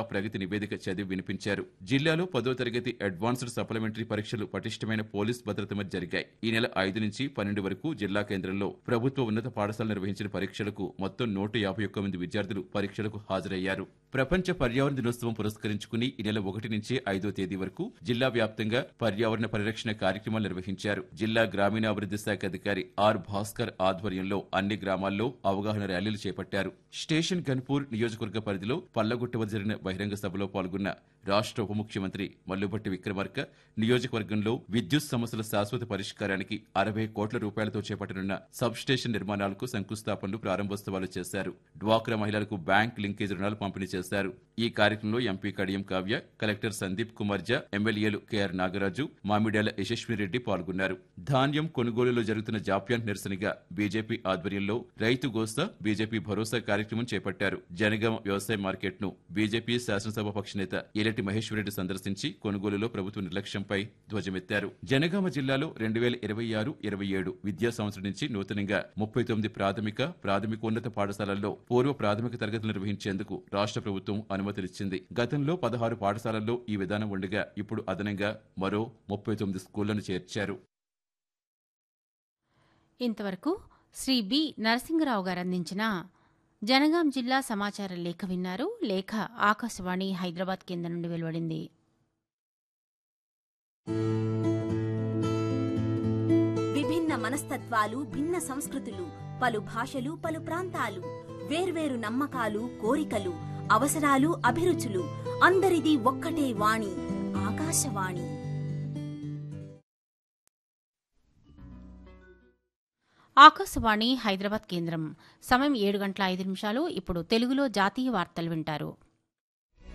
ప్రగతి నివేదిక చదివి వినిపించారు జిల్లాలో పదో తరగతి అడ్వాన్స్డ్ సప్లిమెంటరీ పరీక్షలు పటిష్టమైన పోలీస్ భద్రత మధ్య జరిగాయి ఈ నెల ఐదు నుంచి పన్నెండు వరకు జిల్లా కేంద్రంలో ప్రభుత్వ ఉన్నత పాఠశాల నిర్వహించిన పరీక్షలకు మొత్తం నూట యాభై ఒక్క మంది విద్యార్థులు పరీక్షలకు హాజరయ్యారు ప్రపంచ పర్యావరణ దినోత్సవం పురస్కరించుకుని ఈ నెల ఒకటి నుంచి ఐదో తేదీ వరకు జిల్లా వ్యాప్తంగా పర్యావరణ పరిరక్షణ కార్యక్రమాలు నిర్వహించారు జిల్లా గ్రామీణాభివృద్ధి శాఖ అధికారి ఆర్ భాస్కర్ ఆధ్వర్యంలో అన్ని గ్రామాల్లో అవగాహన ర్యాలీలు చేపట్టారు స్టేషన్ గన్పూర్ నియోజకవర్గ పరిధిలో పల్లగుట్ట వద్ద జరిగిన బహిరంగ సభలో పాల్గొన్న రాష్ట్ర ఉప ముఖ్యమంత్రి మల్లుభట్టి విక్రమార్క నియోజకవర్గంలో విద్యుత్ సమస్యల శాశ్వత పరిష్కారానికి అరవై కోట్ల రూపాయలతో చేపట్టనున్న సబ్ స్టేషన్ నిర్మాణాలకు శంకుస్థాపనలు ప్రారంభోత్సవాలు చేశారు డ్వాక్రా మహిళలకు బ్యాంక్ లింకేజ్ రుణాలు పంపిణీ చేశారు ఈ కార్యక్రమంలో ఎంపీ కడియం కావ్య కలెక్టర్ సందీప్ కుమార్ జా ఎమ్మెల్యేలు కెఆర్ నాగరాజు మామిడాల యశస్విరెడ్డి పాల్గొన్నారు ధాన్యం కొనుగోలులో జరుగుతున్న జాప్యానికి నిరసనగా బీజేపీ ఆధ్వర్యంలో రైతు గోస్తా బీజేపీ భరోసా కార్యక్రమం చేపట్టారు జనగామ వ్యవసాయ మార్కెట్ ను బీజేపీ శాసనసభ పక్ష నేత ఎలటి మహేశ్వరరెడ్డి సందర్శించి కొనుగోలులో ప్రభుత్వ నిర్లక్ష్యంపై ధ్వజమెత్తారు జనగామ జిల్లాలో రెండు వేల ఇరవై ఆరు ఇరవై ఏడు విద్యా సంవత్సరం నుంచి నూతనంగా ముప్పై తొమ్మిది ప్రాథమిక ప్రాథమికోన్నత పాఠశాలల్లో పూర్వ ప్రాథమిక తరగతులు నిర్వహించేందుకు రాష్ట్ర ప్రభుత్వం అనుమతులిచ్చింది గతంలో పదహారు పాఠశాలల్లో ఈ విధానం ఉండగా ఇప్పుడు అదనంగా మరో ముప్పై తొమ్మిది స్కూళ్లను చేర్చారు ఇంతవరకు శ్రీ బి నరసింగరావు గారు అందించిన జనగాం జిల్లా సమాచార లేఖ విన్నారు లేఖ ఆకాశవాణి హైదరాబాద్ కేంద్రం నుండి వెలువడింది విభిన్న మనస్తత్వాలు భిన్న సంస్కృతులు పలు భాషలు పలు ప్రాంతాలు వేర్వేరు నమ్మకాలు కోరికలు అవసరాలు అభిరుచులు అందరిది ఒక్కటే వాణి ఆకాశవాణి ఆకాశవాణి హైదరాబాద్ కేంద్రం సమయం ఏడు గంటల ఐదు నిమిషాలు ఇప్పుడు తెలుగులో జాతీయ వార్తలు వింటారు